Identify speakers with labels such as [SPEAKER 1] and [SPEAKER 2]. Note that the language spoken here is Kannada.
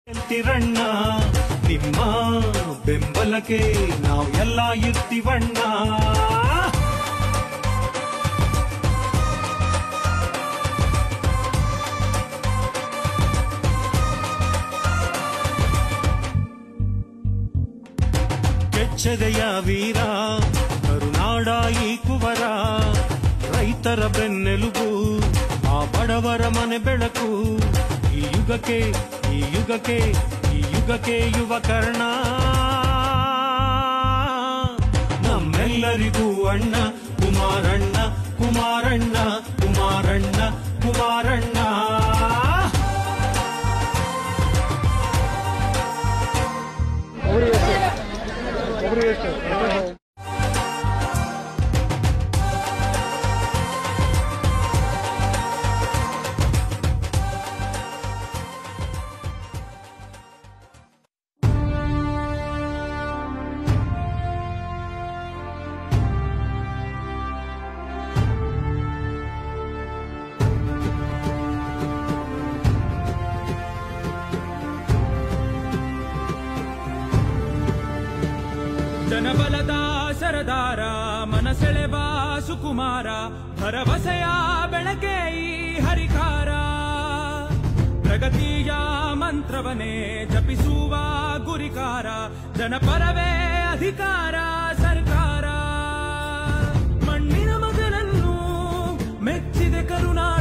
[SPEAKER 1] ಎಂತಿರಣ್ಣ ನಿಮ್ಮ ಬೆಂಬಲಕ್ಕೆ ನಾವು ಎಲ್ಲ ಇರ್ತೀವಣ್ಣ ಕೆಚ್ಚದೆಯ ವೀರ ಕರುನಾಡ ಈ ಕುವರ ರೈತರ ಬೆನ್ನೆಲುಬು ಆ ಬಡವರ ಮನೆ ಬೆಳಕು ಈ ಯುಗಕ್ಕೆ ಈ ಯುಗಕ್ಕೆ ಈ ಯುಗಕ್ಕೆ ಯುವ ಕರ್ಣ ನಮ್ಮೆಲ್ಲರಿಗೂ ಅಣ್ಣ ಕುಮಾರಣ್ಣ ಕುಮಾರಣ್ಣ ಕುಮಾರಣ್ಣ ಕುಮಾರಣ್ಣ
[SPEAKER 2] ಜನಬಲದ ಸರದಾರ ಮನಸೆಳೆವ ಸುಕುಮಾರ ಭರವಸೆಯ ಬೆಳಕೆ ಈ ಹರಿಕಾರ ಪ್ರಗತಿಯ ಮಂತ್ರವನೇ ಜಪಿಸುವ ಗುರಿಕಾರ ಜನಪರವೇ ಅಧಿಕಾರ ಸರ್ಕಾರ ಮಣ್ಣಿನ ಮಗನನ್ನು ಮೆಚ್ಚಿದೆ ಕರುಣಾ